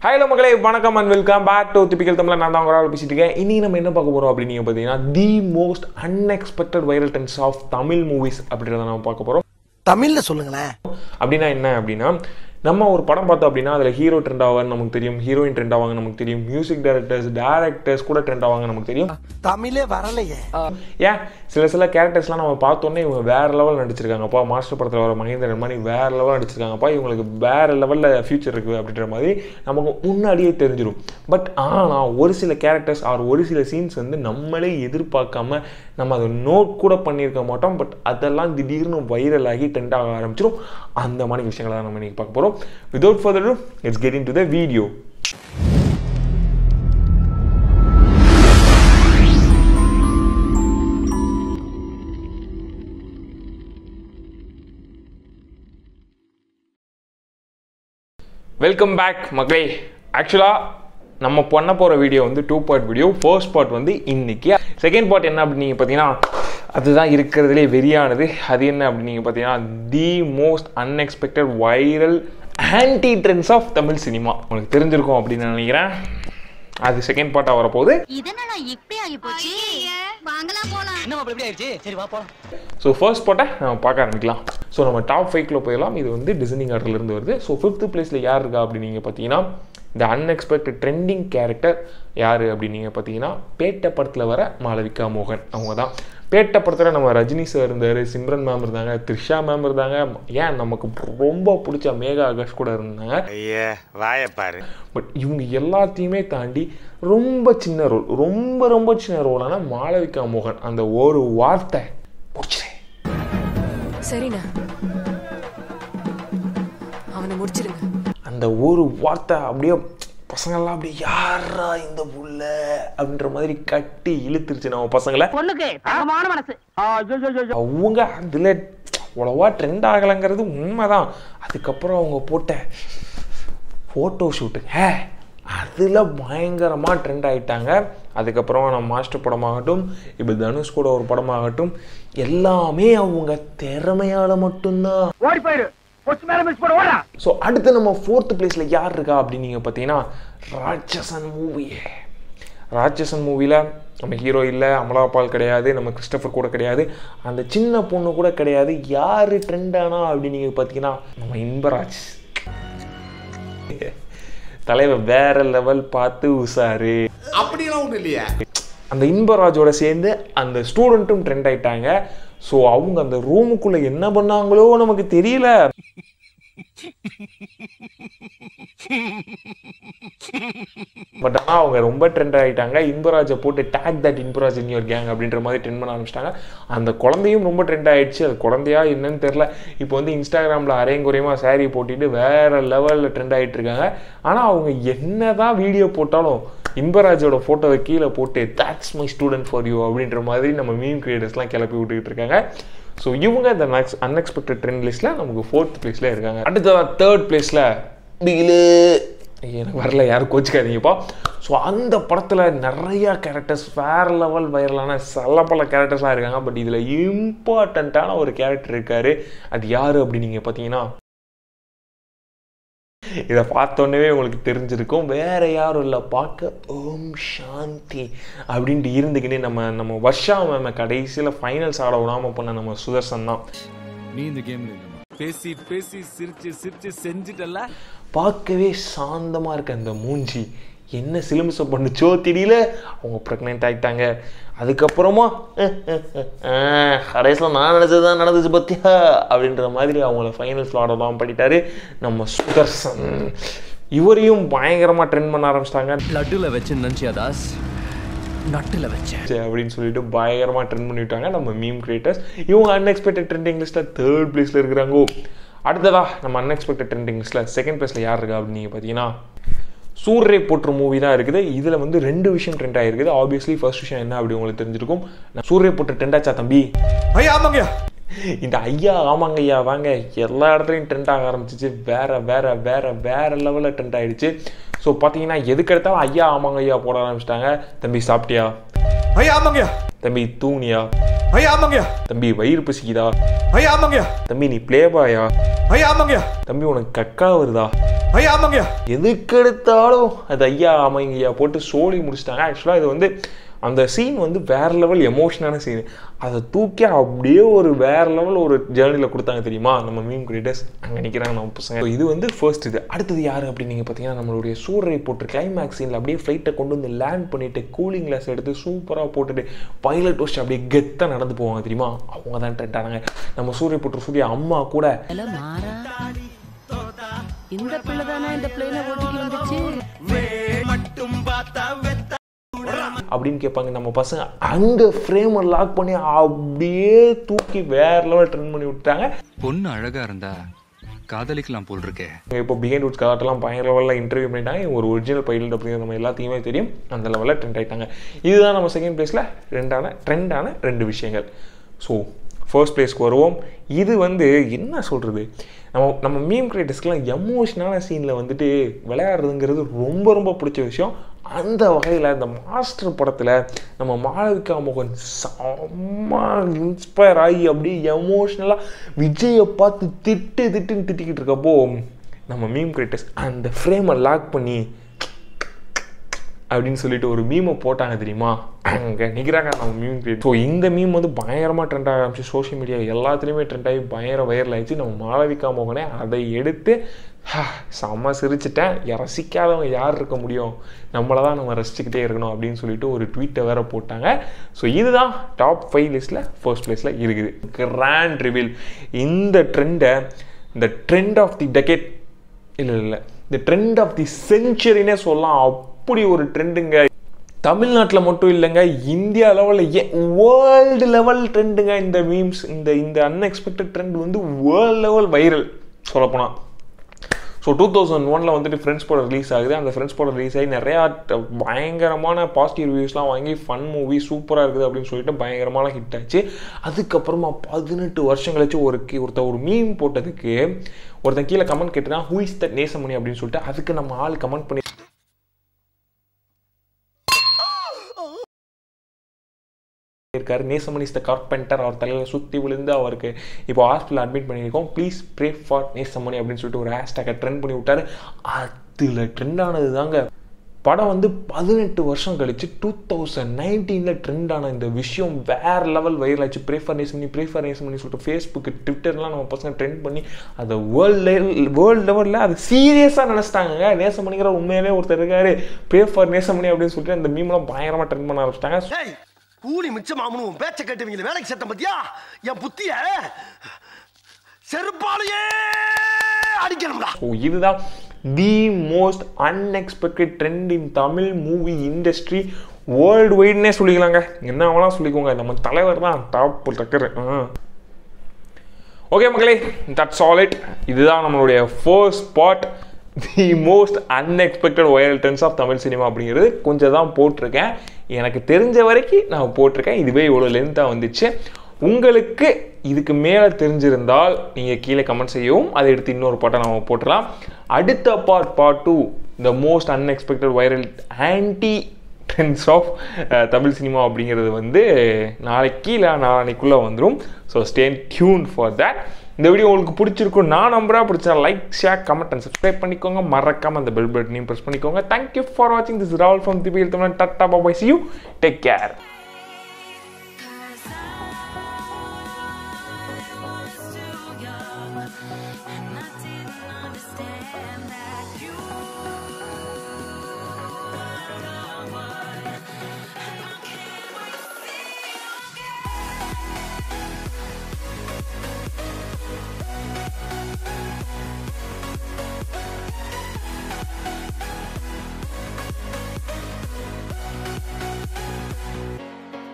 hello மக்களே வணக்கம் and welcome back to typical Tamil நான் தான் உங்களால் பேசிட்டு இருக்கேன் இன்னைக்கு நம்ம என்ன பார்க்க போகிறோம் அப்படின்னு பார்த்தீங்கன்னா the most unexpected viral dance of Tamil movies அப்படின்றத நம்ம பார்க்க போகிறோம் தமிழ்ல சொல்லுங்களேன் அப்படின்னா என்ன அப்படின்னா நம்ம ஒரு படம் பார்த்தோம் அப்படின்னா அதில் ஹீரோ ட்ரெண்ட் ஆவான்னு நமக்கு தெரியும் ஹீரோயின் ட்ரெண்ட் ஆவாங்க நமக்கு தெரியும் மியூசிக் டைரக்டர்ஸ் டேரக்டர்ஸ் கூட ட்ரெண்ட் ஆவாங்க நமக்கு தெரியும் தமிழே வரலையே ஏன் சில சில கேரக்டர்ஸ்லாம் நம்ம பார்த்தோன்னே இவங்க வேற லெவல் நடிச்சிருக்காங்கப்பா மாஸ்டர் படத்தில் வர மகேந்திரன் மாதிரி வேற லெவல் நடிச்சிருக்காங்கப்பா இவங்களுக்கு வேற லெவலில் ஃபியூச்சர் இருக்குது அப்படின்ற மாதிரி நமக்கு முன்னாடியே தெரிஞ்சிடும் பட் ஆனால் ஒரு சில கேரக்டர்ஸ் ஆர் ஒரு சில சீன்ஸ் வந்து நம்மளே எதிர்பார்க்காம நம்ம அதை நோட் கூட பண்ணியிருக்க மாட்டோம் பட் அதெல்லாம் திடீர்னு வைரல் ஆகி ட்ரெண்ட் ஆக ஆரம்பிச்சிடும் அந்த மாதிரி விஷயங்களை தான் நம்ம இன்னைக்கு பார்க்க போகிறோம் without further it's get in to the video welcome back மக்களே ஆக்சுவலாக நம்ம பண்ண போகிற வீடியோ வந்து two part video first part வந்து இன்னைக்கு செகண்ட் பார்ட் என்ன அப்படின்னு நீங்கள் பார்த்தீங்கன்னா அதுதான் இருக்கிறதுலே வெறியானது அது என்ன அப்படின்னு நீங்கள் பார்த்தீங்கன்னா the most unexpected viral anti trends of Tamil cinema உங்களுக்கு தெரிஞ்சிருக்கும் அப்படின்னு நான் நினைக்கிறேன் அது செகண்ட் பார்ட்டாக வரப்போகுது இதனடா இப்படி ஆகி போச்சு வாங்கலாம் போலாம் இன்னும் அப்படி எப்படி ஆயிடுச்சு சரி வா போலாம் ஸோ ஃபர்ஸ்ட் பார்ட்டை நம்ம பார்க்க ஆரம்பிக்கலாம் ஸோ நம்ம டாப் ஃபைவ்ல போயிடலாம் இது வந்து டிசனிங் ஆர்டர்லேருந்து வருது ஸோ ஃபிஃப்த் பிளேஸில் யார் இருக்கா அப்படின்னு நீங்கள் பார்த்தீங்கன்னா இந்த அன்எக்ஸ்பெக்டட் ட்ரெண்டிங் கேரக்டர் யார் அப்படின்னு நீங்கள் பார்த்தீங்கன்னா பேட்ட படத்தில் வர மாளவிகா மோகன் அவங்க தான் பேட்ட படத்தில் நம்ம ரஜினி சார் இருந்தார் சிம்ரன் மேம் இருந்தாங்க த்ரிஷா மேம் இருந்தாங்க ஏன் நமக்கு ரொம்ப பிடிச்ச மேகா ஆகாஷ் கூட இருந்தாங்க ஐயா வாய பாரு பட் இவங்க எல்லாத்தையுமே தாண்டி ரொம்ப சின்ன ரோல் ரொம்ப ரொம்ப சின்ன ரோலான மாளவிகா மோகன் அந்த ஒரு வார்த்தை முடிச்சிட்டேன் சரிண்ணா அவனை முடிச்சிருங்க அந்த ஒரு வார்த்தை அப்படியே பசங்கள்லாம் அப்படியே யாரா இந்த புள்ள அப்படின்ற மாதிரி கட்டி இழுத்துருச்சு நம்ம பசங்களை பொண்ணுக்கு தங்கமான மனசு அவங்க அதில் அவ்வளோவா ட்ரெண்ட் ஆகலைங்கிறது உண்மைதான் அதுக்கப்புறம் அவங்க போட்ட ஃபோட்டோ ஷூட்டுங்க அதில் பயங்கரமாக ட்ரெண்ட் ஆகிட்டாங்க அதுக்கப்புறம் நம்ம மாஸ்டர் படமாகட்டும் இப்போ தனுஷ் கூட ஒரு படமாகட்டும் எல்லாமே அவங்க திறமையால மட்டும்தான் ஓடி போயிரு கொச்சு மேல மிஸ் போட ஓடா ஸோ அடுத்து நம்ம ஃபோர்த் பிளேஸில் யார் இருக்கா அப்படின்னு நீங்கள் பார்த்தீங்கன்னா ராட்சசன் மூவி ராட்சசன் மூவியில் நம்ம ஹீரோ இல்லை அமலாபால் கிடையாது நம்ம கிறிஸ்டபர் கூட கிடையாது அந்த சின்ன பொண்ணு கூட கிடையாது யார் ட்ரெண்ட் ஆனா அப்படின்னு நீங்கள் பார்த்தீங்கன்னா நம்ம இன்பராஜ் தலைவர் வேற லெவல் பார்த்து உசாரு அப்படியெல்லாம் ஒண்ணு இல்லையா அந்த இன்பராஜோட சேர்ந்து அந்த ஸ்டூடெண்ட்டும் ட்ரெண்ட் ஆயிட்டாங்க ஸோ அவங்க அந்த ரூமுக்குள்ள என்ன பண்ணாங்களோ நமக்கு தெரியல பட் ஆனால் அவங்க ரொம்ப ட்ரெண்ட் ஆகிட்டாங்க இன்பராஜை போட்டு tag that Inbaraj in your gang அப்படின்ற மாதிரி ட்ரெண்ட் பண்ண ஆரம்பிச்சிட்டாங்க அந்த குழந்தையும் ரொம்ப ட்ரெண்ட் ஆயிடுச்சு அது குழந்தையா என்னன்னு தெரில இப்போ வந்து இன்ஸ்டாகிராமில் அரையங்குறையமாக saree போட்டுட்டு வேற லெவலில் ட்ரெண்ட் ஆகிட்டு இருக்காங்க ஆனால் அவங்க என்ன தான் வீடியோ போட்டாலும் இன்பராஜோட ஃபோட்டோவை கீழே போட்டு that's my student for you அப்படின்ற மாதிரி நம்ம மீம் கிரியேட்டர்ஸ்லாம் கிளப்பி விட்டுக்கிட்டு இருக்காங்க ஸோ இவங்க இந்த நெக்ஸ்ட் அன்எக்ஸ்பெக்டட் ட்ரெண்ட் லிஸ்ட்டில் நமக்கு ஃபோர்த் பிளேஸில் இருக்காங்க அடுத்ததாக தேர்ட் பிளேஸில் பிகிலு எனக்கு வரல யாரும் கோச்சிக்காதீங்கப்பா ஸோ அந்த படத்தில் நிறையா கேரக்டர்ஸ் வேற லெவல் வைரலான சில பல கேரக்டர்ஸ்லாம் இருக்காங்க பட் இதில் இம்பார்ட்டண்ட்டான ஒரு கேரக்டர் இருக்காரு அது யார் அப்படின்னு நீங்கள் பார்த்தீங்கன்னா இதை பார்த்தோன்னே உங்களுக்கு தெரிஞ்சிருக்கும் வேற யாரும் இல்லை பார்க்க ஓம் சாந்தி அப்படின்ட்டு இருந்துக்கிட்டே நம்ம நம்ம வர்ஷா மேம கடைசியில் ஃபைனல்ஸ் ஆட விடாமல் பண்ண நம்ம சுதர்சன் தான் நீ இந்த கேம்ல இல்லம்மா பேசி பேசி சிரிச்சு சிரிச்சு செஞ்சுட்டல பார்க்கவே சாந்தமாக இருக்க அந்த மூஞ்சி என்ன சிலுமிசம் பண்ணுச்சோ தெரியல அவங்க ப்ரெக்னென்ட் ஆகிட்டாங்க அதுக்கப்புறமா கடைசியில் நான் நினச்சது தான் நடந்துச்சு பத்தியா அப்படின்ற மாதிரி அவங்கள ஃபைனல்ஸ் ஆடலாம் பண்ணிட்டாரு நம்ம சுதர்சன் இவரையும் பயங்கரமாக ட்ரெண்ட் பண்ண ஆரம்பிச்சிட்டாங்க லட்டுல வச்சு நினைச்சியா தாஸ் நட்டுல வச்சேன் சரி, அப்படின்னு சொல்லிட்டு பயங்கரமாக ட்ரெண்ட் பண்ணிவிட்டாங்க நம்ம மீம் கிரியேட்டர்ஸ் இவங்க அன்எக்ஸ்பெக்டட் ட்ரெண்டிங் லிஸ்ட்டில் தேர்ட் பிளேஸில் இருக்கிறாங்க அடுத்ததா நம்ம அன்எக்ஸ்பெக்டட் ட்ரெண்டிங் லிஸ்ட்டில் செகண்ட் பிளேஸில் யார் இருக்கா அப்படின்னு நீங்கள் பார்த்தீங்கன்னா சூர்ரை போற்று மூவி தான் இருக்குது இதில் வந்து ரெண்டு விஷயம் ட்ரெண்ட் ஆகிருக்குது ஆப்வியஸ்லி ஃபர்ஸ்ட் விஷயம் என்ன அப்படி உங்களுக்கு தெரிஞ்சிருக்கும் நான் சூர்ரை போட்டு ட்ரெண்ட் ஆச்சா தம்பி ஐயா ஆமாங்க இந்த ஐயா ஆமாங்க ஐயா வாங்க எல்லா இடத்துலையும் ட்ரெண்ட் ஆக ஆரம்பிச்சிச்சு வேற வேற வேற வேற லெவலில் ட்ரெண்ட் ஆயிடுச்சு ஸோ பார்த்தீங்கன்னா எதுக்கு எடுத்தாலும் ஐயா ஆமாங்க ஐயா போட ஆரம்பிச்சிட்டாங்க தம்பி சாப்பிட்டியா ஐயா ஆமாங்க தம்பி தூங்கியா ஐயா ஆமாங்கய்யா தம்பி வயிறு பசிக்குதா ஐயா ஆமாங்கய்யா தம்பி நீ பிளேபாயா ஐயா ஆமாங்கய்யா தம்பி உனக்கு கக்கா வருதா ஐயா ஆமாங்கய்யா எதுக்கு எடுத்தாலும் அது ஐயா ஆமாங்கய்யா போட்டு சோழி முடிச்சிட்டாங்க ஆக்சுவலாக இது வந்து அந்த சீன் வந்து வேற லெவல் எமோஷனான சீன் அதை தூக்கி அப்படியே ஒரு வேற லெவல் ஒரு ஜேர்னியில் கொடுத்தாங்க தெரியுமா நம்ம மீன் கிரியேட்டர்ஸ் அங்கே நிற்கிறாங்க நம்ம பசங்க So இது வந்து ஃபர்ஸ்ட் இது அடுத்தது யார் அப்படின்னு நீங்கள் பார்த்தீங்கன்னா நம்மளுடைய சூரரை போட்டு கிளைமேக்ஸ் சீனில் அப்படியே ஃப்ளைட்டை கொண்டு வந்து லேண்ட் பண்ணிட்டு கூலிங் கிளாஸ் எடுத்து சூப்பராக போட்டுட்டு பைலட் வச்சு அப்படியே கெத்தாக நடந்து போவாங்க தெரியுமா அவங்க தான் ட்ரெண்ட் ஆனாங்க நம்ம சூரிய போட்டு சூரிய அம்மா கூட இந்த பிள்ளை தானே இந்த பிள்ளைன ஓட்டிட்டு வந்துச்சு அப்படின்னு கேட்பாங்க நம்ம பசங்க அங்கே ஃப்ரேமை லாக் பண்ணி அப்படியே தூக்கி வேற லெவல் ட்ரெண்ட் பண்ணி விட்டாங்க பொண்ணு அழகா இருந்தா காதலிக்கலாம் போல் இருக்கே இப்போ பிஹைண்ட் ரூட்ஸ் கலாட்டெல்லாம் பயங்கர லெவலில் இன்டர்வியூ பண்ணிட்டாங்க இவங்க ஒரு ஒரிஜினல் பைலட் அப்படிங்கிற நம்ம எல்லாத்தையுமே தெரியும் அந்த லெவலில் ட்ரெண்ட் ஆயிட்டாங்க இதுதான் நம்ம செகண்ட் பிளேஸில் ரெண்டான ட்ரெண்டான ரெண்டு விஷயங்கள் ஸோ ஃபர்ஸ்ட் பிளேஸ்க்கு வருவோம் இது வந்து என்ன சொல்கிறது நம்ம நம்ம மீம் கிரியேட்டர்ஸ்க்குலாம் எமோஷனான சீனில் வந்துட்டு விளையாடுறதுங்கிறது ரொம்ப ரொம்ப பிடிச்ச விஷயம் அந்த வகையில் இந்த மாஸ்டர் படத்தில் நம்ம மாளவிகா மோகன் செம்ம இன்ஸ்பயர் ஆகி அப்படியே எமோஷ்னலாக விஜயை பார்த்து திட்டு திட்டுன்னு திட்டிக்கிட்டு இருக்கப்போ நம்ம மீம் கிரியேட்டர்ஸ் அந்த ஃப்ரேமை லாக் பண்ணி அப்படின்னு சொல்லிட்டு ஒரு மீமை போட்டாங்க தெரியுமா அங்கே நிற்கிறாங்க நம்ம மீம் கிரியேட் ஸோ இந்த மீம் வந்து பயங்கரமாக ட்ரெண்ட் ஆக ஆரம்பிச்சு சோஷியல் மீடியா எல்லாத்துலேயுமே ட்ரெண்ட் ஆகி பயங்கர வைரல் ஆயிடுச்சு நம்ம மாளவிகா மோகனே அதை எடுத்து "ஹா, செம்ம சிரிச்சிட்டேன் ரசிக்காதவங்க யார் இருக்க முடியும் நம்மளை தான் நம்ம ரசிச்சுக்கிட்டே இருக்கணும் அப்படின்னு சொல்லிட்டு ஒரு ட்வீட்டை வேற போட்டாங்க ஸோ இதுதான் டாப் ஃபைவ் லிஸ்ட்டில் ஃபர்ஸ்ட் பிளேஸில் இருக்குது கிராண்ட் ரிவீல் இந்த ட்ரெண்டை இந்த ட்ரெண்ட் ஆஃப் தி டெக்கெட் இல்லை இல்லை இந்த ட்ரெண்ட் ஆஃப் தி செஞ்சுரினே சொல்லலாம் அப்படி ஒரு ட்ரெண்டுங்க தமிழ்நாட்டில் மட்டும் இல்லைங்க இந்தியா லெவலில் ஏ வேர்ல்டு லெவல் ட்ரெண்டுங்க இந்த மீம்ஸ் இந்த இந்த அன்எக்ஸ்பெக்டட் ட்ரெண்ட் வந்து வேர்ல்டு லெவல் வைரல் சொல்லப்போனால் ஸோ டூ தௌசண்ட் ஒனில் வந்துட்டு ஃப்ரெண்ட்ஸ் படம் ரிலீஸ் ஆகுது அந்த ஃப்ரெண்ட்ஸ் படம் ரிலீஸ் ஆகி நிறையா ட- பயங்கரமான பாசிட்டிவ் ரிவ்யூஸ்லாம் வாங்கி ஃபன் மூவி சூப்பராக இருக்குது அப்படின்னு சொல்லிட்டு பயங்கரமான ஹிட் ஆச்சு அதுக்கப்புறமா பதினெட்டு வருஷம் கழிச்சு ஒரு கி- ஒருத்தன் ஒரு மீம் போட்டதுக்கு ஒருத்தன் கீழே கமெண்ட் கேட்டுனா ஹூ இஸ் தட் நேசமணி அப்படின்னு சொல்லிட்டு அதுக்கு நம்ம ஆள் கமெண்ட் பண்ணி இருக்காரு நேசமணி இஸ் த கார்பெண்டர் அவர் தலையில் சுற்றி விழுந்து அவருக்கு இப்போ ஹாஸ்பிட்டல் அட்மிட் பண்ணியிருக்கோம் ப்ளீஸ் ப்ரே ஃபார் நேசமணி அப்படின்னு சொல்லிட்டு ஒரு ஹேஷ்டேக்கை ட்ரெண்ட் பண்ணி விட்டாரு அதில் ட்ரெண்ட் ஆனது தாங்க படம் வந்து பதினெட்டு வருஷம் கழிச்சு டூ தௌசண்ட் நைன்டீனில் ட்ரெண்ட் ஆன இந்த விஷயம் வேற லெவல் வைரல் ஆச்சு pray for Nesamani pray for Nesamani சொல்லிட்டு ஃபேஸ்புக்கு ட்விட்டர்லாம் நம்ம பசங்க ட்ரெண்ட் பண்ணி அதை வேர்ல்டு லெவல் வேர்ல்டு லெவலில் அது சீரியஸாக நினச்சிட்டாங்க நேசமணிங்கிற உண்மையிலே ஒருத்தர் இருக்காரு ப்ரே ஃபார் நேசமணி அப்படின்னு சொல்லிட்டு அந்த மீம்லாம் பயங்கரமாக ட்ரெண்ட் பண்ண ஆரம்பிச்சிட்டாங்க ஏய் கூலி மிச்சமாமனு உன் பேச்ச கேட்டவங்கள வேலைக்கு சேர்த்த பத்தியா என் புத்திய செருப்பாலேயே அடிக்கணும்டா ஸோ இதுதான் the most unexpected trend in Tamil movie industry world வைட்னே சொல்லிக்கலாங்க என்ன வேணால் சொல்லிக்கோங்க நம்ம தலைவர் தான் டாப் டக்கர் ஓகே மக்களே தட்ஸ் ஆல் இட் இதுதான் நம்மளுடைய first spot the most unexpected viral trends of Tamil cinema அப்படிங்கிறது கொஞ்சம் தான் போட்டிருக்கேன் எனக்கு தெரிஞ்ச வரைக்கும் நான் போட்டிருக்கேன் இதுவே இவ்வளோ லென்த்தாக வந்துச்சு உங்களுக்கு இதுக்கு மேலே தெரிஞ்சிருந்தால் நீங்கள் கீழே கமெண்ட் செய்யவும் அதை எடுத்து இன்னொரு பாட்டை நம்ம போட்டுடலாம் அடுத்த part part two the most unexpected viral anti trends of Tamil cinema அப்படிங்கிறது வந்து நாளைக்கு இல்லை நாளைக்குள்ளே வந்துடும் so stay tuned for that இந்த வீடியோ உங்களுக்கு பிடிச்சிருக்கும் நான் நம்புறேன் பிடிச்சா like share comment and subscribe பண்ணிக்கோங்க மறக்காம அந்த பெல் பட்டனையும் ப்ரெஸ் பண்ணிக்கோங்க தேங்க்யூ ஃபார் வாட்சிங் this Raval from TPL Tamil tata bye bye see you take care